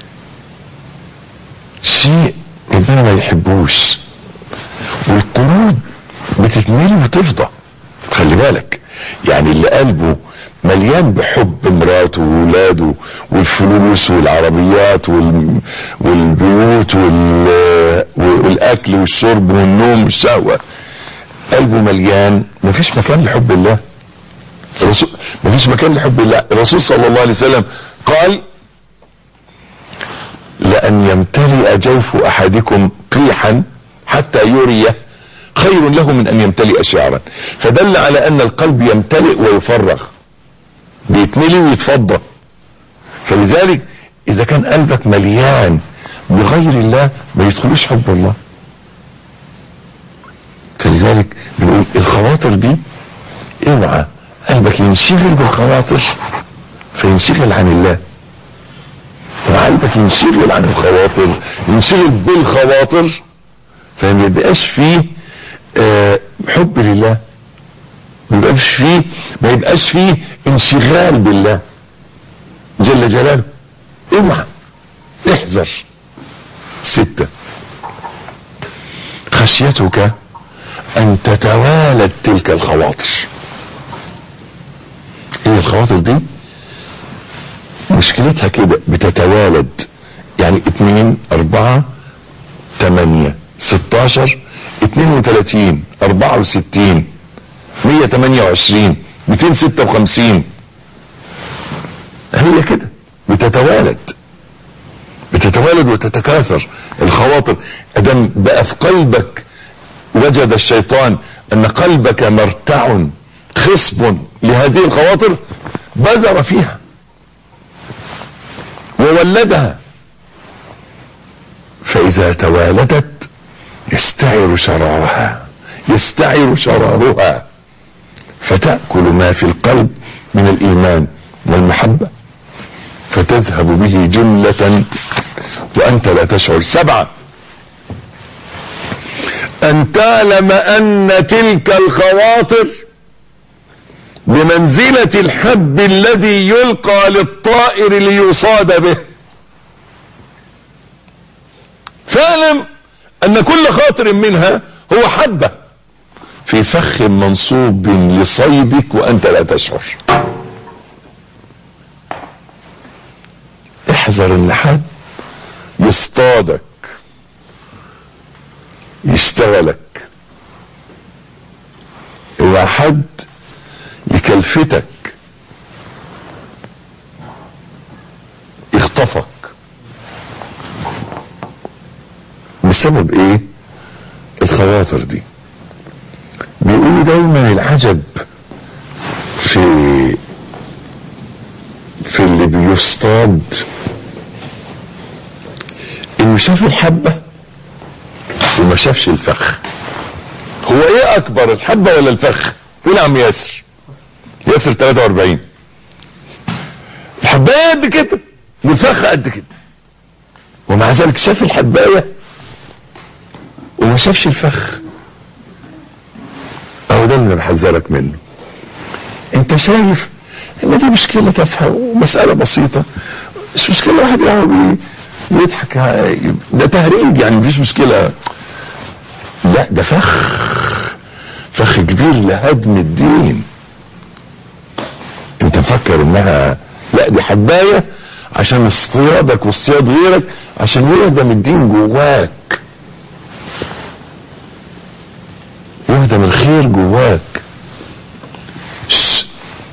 شيء ربنا ما يحبوش والقلوب بتتملي وتفضى خلي بالك يعني اللي قلبه مليان بحب مراته وولاده والفلوس والعربيات وال... والبيوت وال... والاكل والشرب والنوم والشهوة قلبه مليان مفيش مكان لحب الله الرسول مفيش مكان لحب الله الرسول صلى الله عليه وسلم قال لأن يمتلئ جوف أحدكم قيحا حتى يريه خير له من أن يمتلئ شعرا فدل على أن القلب يمتلئ ويفرغ بيتملي ويتفضى فلذلك إذا كان قلبك مليان بغير الله ما يدخلوش حب الله فلذلك بنقول الخواطر دي اوعى قلبك ينشغل بالخواطر فينشغل عن الله وقلبك ينشغل عن الخواطر ينشغل بالخواطر فما يبقاش فيه آه حب لله ما يبقاش فيه ما يبقاش فيه انشغال بالله جل جلاله اوعى احذر ستة خشيتك ان تتوالد تلك الخواطر ايه الخواطر دي مشكلتها كده بتتوالد يعني اتنين اربعة تمانية ستاشر اتنين وتلاتين اربعة وستين مية تمانية وعشرين ميتين ستة وخمسين هي كده بتتوالد بتتوالد وتتكاثر الخواطر ادم بقى في قلبك وجد الشيطان ان قلبك مرتع خصب لهذه الخواطر بذر فيها وولدها فاذا توالدت يستعر شرارها يستعر شرارها فتأكل ما في القلب من الإيمان والمحبة فتذهب به جملة وأنت لا تشعر سبعة أن تعلم أن تلك الخواطر بمنزلة الحب الذي يلقى للطائر ليصاد به فاعلم أن كل خاطر منها هو حبة في فخ منصوب لصيدك وأنت لا تشعر احذر ان حد يصطادك يشتغلك اوعى حد يكلفتك يخطفك بسبب ايه الخواطر دي بيقولوا دايما العجب في في اللي بيصطاد انه شاف الحبة وما شافش الفخ هو ايه اكبر الحبة ولا الفخ قول يا عم ياسر ياسر 43 الحباية قد كده والفخ قد كده ومع ذلك شاف الحباية وما شافش الفخ اهو ده اللي انا بحذرك منه انت شايف ان دي مشكلة تافهة ومسألة بسيطة مش مشكلة واحد يقعد يضحك ده تهريج يعني مفيش مشكلة لا ده فخ فخ كبير لهدم الدين انت مفكر انها لا دي حباية عشان اصطيادك واصطياد غيرك عشان يهدم الدين جواك يهدم الخير جواك شش.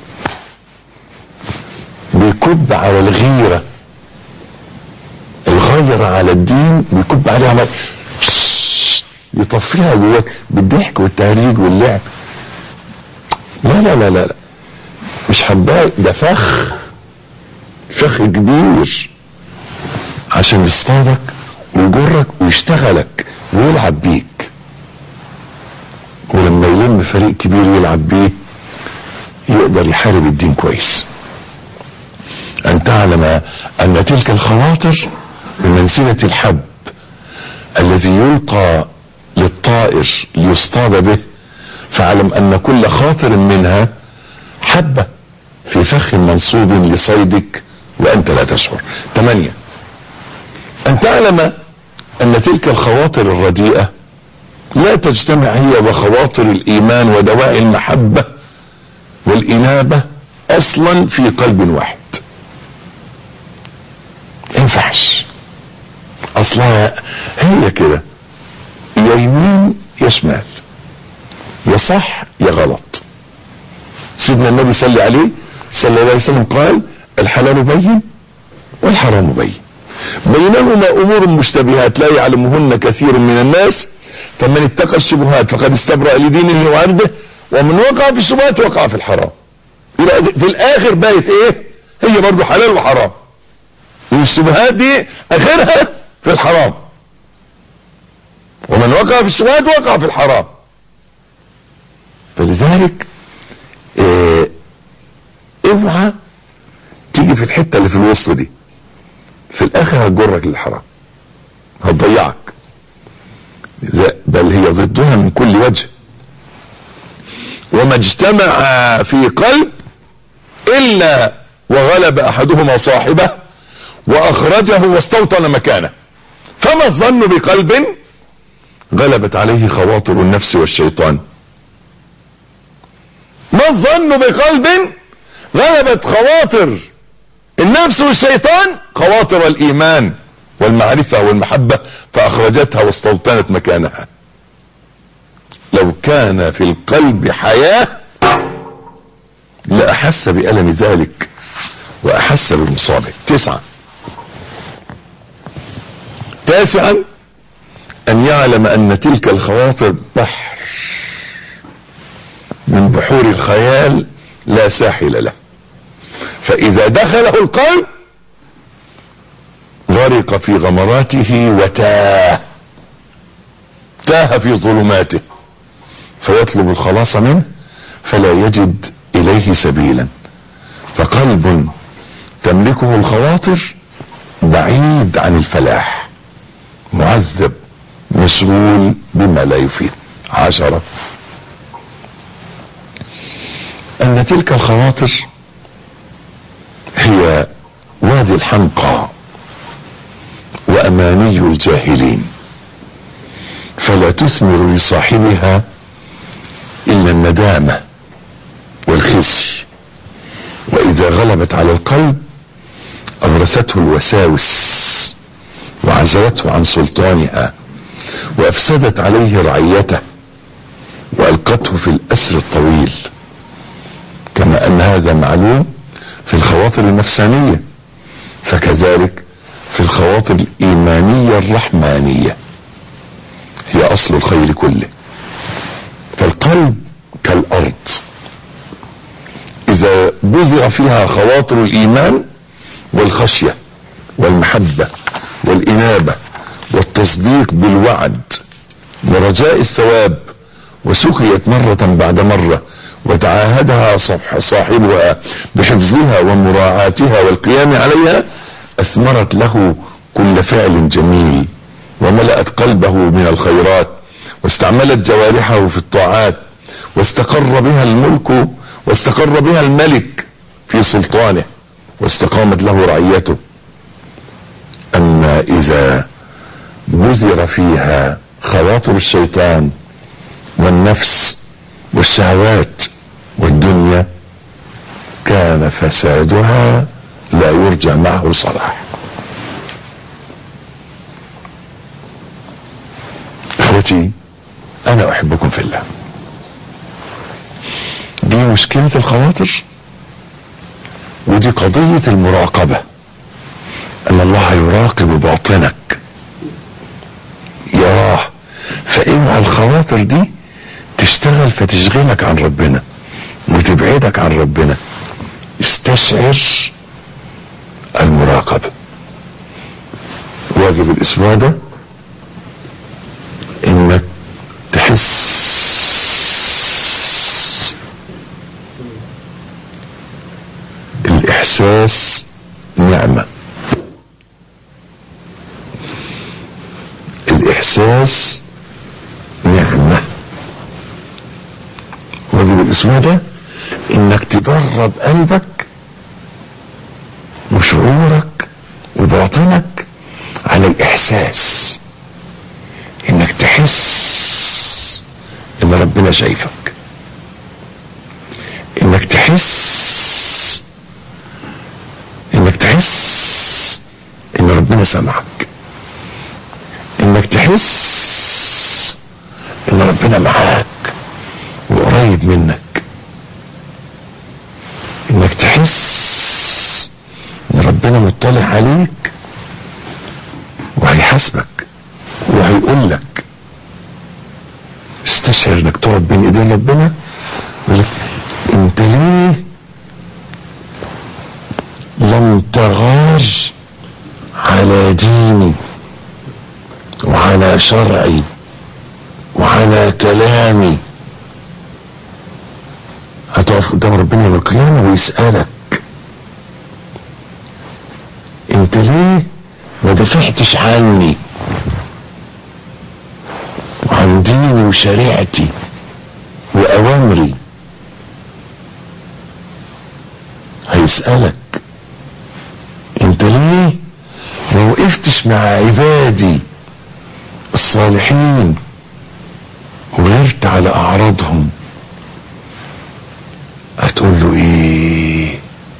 بيكب على الغيرة الغيرة على الدين بيكب عليها مط... يطفيها جواك بالضحك والتهريج واللعب لا لا لا لا, لا. مش حباك ده فخ فخ كبير عشان يصطادك ويجرك ويشتغلك ويلعب بيك ولما يلم فريق كبير يلعب بيه يقدر يحارب الدين كويس ان تعلم ان تلك الخواطر بمنزلة الحب الذي يلقى للطائر ليصطاد به فاعلم ان كل خاطر منها حبة في فخ منصوب لصيدك وانت لا تشعر ثمانية ان تعلم ان تلك الخواطر الرديئة لا تجتمع هي وخواطر الايمان ودواء المحبة والانابة اصلا في قلب واحد ينفعش اصلها هي كده يا يمين يا شمال يا صح يا غلط سيدنا النبي صلى عليه صلى الله عليه وسلم قال الحلال بين والحرام بين بينهما امور مشتبهات لا يعلمهن كثير من الناس فمن اتقى الشبهات فقد استبرأ لدينه وعرضه ومن وقع في الشبهات وقع في الحرام يبقى في الاخر بقت ايه هي برضه حلال وحرام والشبهات دي اخرها في الحرام ومن وقع في الشبهات وقع في الحرام فلذلك اه اوعى تيجي في الحته اللي في الوسط دي في الاخر هتجرك للحرام هتضيعك بل هي ضدها من كل وجه وما اجتمع في قلب الا وغلب احدهما صاحبه واخرجه واستوطن مكانه فما الظن بقلب غلبت عليه خواطر النفس والشيطان ما الظن بقلب غلبت خواطر النفس والشيطان خواطر الايمان والمعرفة والمحبة فاخرجتها واستوطنت مكانها لو كان في القلب حياة لأحس بألم ذلك وأحس بمصابه تسعة تاسعا أن يعلم أن تلك الخواطر بحر من بحور الخيال لا ساحل له فإذا دخله القلب غرق في غمراته وتاه تاه في ظلماته فيطلب الخلاص منه فلا يجد اليه سبيلا فقلب تملكه الخواطر بعيد عن الفلاح معذب مشغول بما لا يفيد عشرة ان تلك الخواطر هي وادي الحنقى واماني الجاهلين فلا تثمر لصاحبها الا الندامة والخزي واذا غلبت على القلب اورثته الوساوس وعزلته عن سلطانها وافسدت عليه رعيته والقته في الاسر الطويل كما ان هذا معلوم في الخواطر النفسانية فكذلك في الخواطر الايمانية الرحمانية هي اصل الخير كله فالقلب كالارض اذا بذر فيها خواطر الايمان والخشية والمحبة والانابة والتصديق بالوعد ورجاء الثواب وسقيت مرة بعد مرة وتعاهدها صاحبها بحفظها ومراعاتها والقيام عليها اثمرت له كل فعل جميل وملأت قلبه من الخيرات واستعملت جوارحه في الطاعات واستقر بها الملك واستقر بها الملك في سلطانه واستقامت له رعيته اما اذا بذر فيها خواطر الشيطان والنفس والشهوات والدنيا كان فسادها لا يرجى معه صلاح اخوتي انا احبكم في الله دي مشكلة الخواطر ودي قضية المراقبة ان الله يراقب باطنك يراه فاوعى الخواطر دي تشتغل فتشغلك عن ربنا وتبعدك عن ربنا استشعر المراقبة واجب الاسبوع ده انك تحس الاحساس نعمة الاحساس نعمة واجب الاسبوع ده انك تدرب قلبك وشعورك وباطنك على الاحساس انك تحس ان ربنا شايفك انك تحس انك تحس ان ربنا سمعك انك تحس ان ربنا معاك وقريب منك انك تحس ان ربنا مطلع عليك وهيحاسبك وهيقول لك استشعر انك تقعد بين ايدين ربنا يقول لك انت ليه لم تغار على ديني وعلى شرعي وعلى كلامي هتقف قدام ربنا يوم القيامة ويسألك انت ليه ما دافعتش عني وعن ديني وشريعتي وأوامري هيسألك انت ليه ما وقفتش مع عبادي الصالحين وغيرت على أعراضهم هتقول له ايه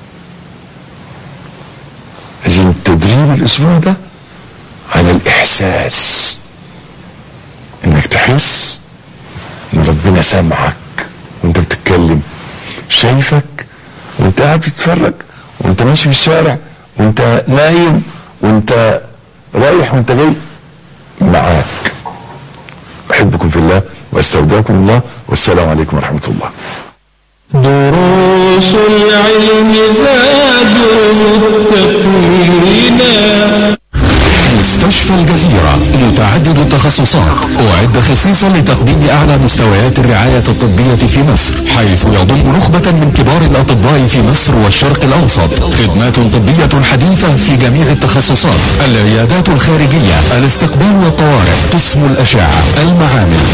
عايزين التدريب الاسبوع ده على الاحساس انك تحس ان ربنا سامعك وانت بتتكلم شايفك وانت قاعد بتتفرج وانت ماشي في الشارع وانت نايم وانت رايح وانت جاي معاك احبكم في الله واستودعكم الله والسلام عليكم ورحمه الله دروس العلم زاد متقينا مستشفى الجزيرة متعدد التخصصات أعد خصيصا لتقديم أعلى مستويات الرعاية الطبية في مصر حيث يضم نخبة من كبار الأطباء في مصر والشرق الأوسط خدمات طبية حديثة في جميع التخصصات العيادات الخارجية الاستقبال والطوارئ قسم الأشعة المعامل